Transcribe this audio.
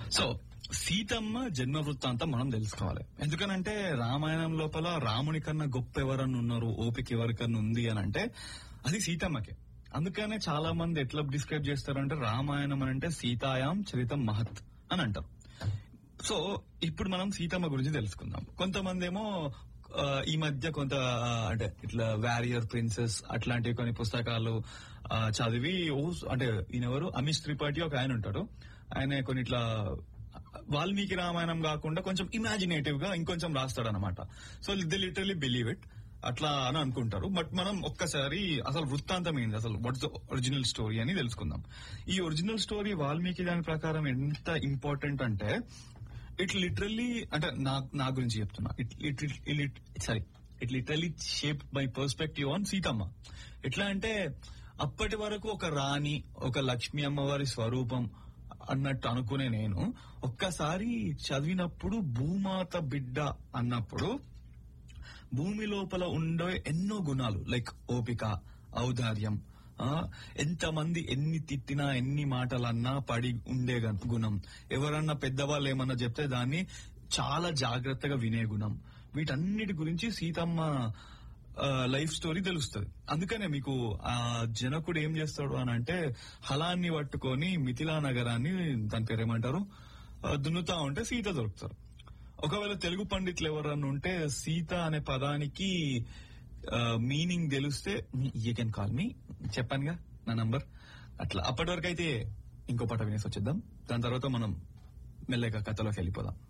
so Seethamma జన్మ వృత్తాంతం మనం తెలుసుకోవాలి ఎందుకనంటే రామాయణం లోపల రాముని కన్నా గొప్ప ఎవరన్నా ఉన్నారు ఓపిక ఎవరికన్నా ఉంది అని అంటే అది సీతమ్మకే అందుకనే చాలా మంది ఎట్లా డిస్క్రైబ్ చేస్తారంటే రామాయణం అని అంటే సీతాయాం చరితం మహత్ అని అంటారు సో ఇప్పుడు మనం సీతమ్మ గురించి తెలుసుకుందాం కొంతమంది ఏమో ఆ, ఈ మధ్య కొంత ఆ, అంటే ఇట్లా వారియర్ ప్రిన్సెస్ అట్లాంటి కొన్ని పుస్తకాలు ఆ, చదివి ఓ అంటే ఈయనెవరు అమిష్ త్రిపాఠి ఒక ఆయన ఉంటాడు ఆయన కొన్ని ఇట్లా వాల్మీకి రామాయణం కాకుండా కొంచెం ఇమాజినేటివ్ గా ఇంకొంచెం రాస్తాడు అనమాట so they literally believe it అట్లా అని అనుకుంటారు బట్ మనం ఒక్కసారి అసలు వృత్తాంతం ఏంది అసలు వాట్స్ ద ఒరిజినల్ స్టోరీ అని తెలుసుకుందాం ఈ ఒరిజినల్ స్టోరీ వాల్మీకి దాని ప్రకారం ఎంత ఇంపార్టెంట్ అంటే ఇట్ లిటరల్లీ అంటే నా నా గురించి చెప్తున్నా it it sorry it literally shape my perspective on Seethamma ఎట్లా అంటే అప్పటి వరకు ఒక రాణి ఒక లక్ష్మీ అమ్మవారి స్వరూపం అన్నట్టు అనుకునే నేను ఒక్కసారి చదివినప్పుడు భూమాత బిడ్డ అన్నప్పుడు భూమి లోపల ఉండే ఎన్నో గుణాలు లైక్ ఓపిక ఔదార్యం ఆ, ఎంతమంది ఎన్ని తిట్టినా ఎన్ని మాటలన్నా పడి ఉండే గన్- గుణం ఎవరన్నా పెద్దవాళ్ళు ఏమన్నా చెప్తే దాన్ని చాలా జాగ్రత్తగా వినే గుణం వీటన్నిటి గురించి సీతమ్మ ఆ, లైఫ్ స్టోరీ తెలుస్తుంది అందుకనే మీకు ఆ జనకుడు ఏం చేస్తాడు అని అంటే హలాన్ని పట్టుకొని మిథిలా నగరాన్ని దాని పేరు ఏమంటారు ఆ, దున్నుతా ఉంటే సీత దొరుకుతారు ఒకవేళ తెలుగు పండితులు ఎవరన్నా ఉంటే సీత అనే పదానికి మీనింగ్ తెలిస్తే యూ కెన్ కాల్ మీ చెప్పానుగా నా నంబర్ అట్లా అప్పటి వరకు అయితే ఇంకో పాట వినేసి వచ్చేద్దాం దాని తర్వాత మనం మెల్లగా కథలోకి వెళ్ళిపోదాం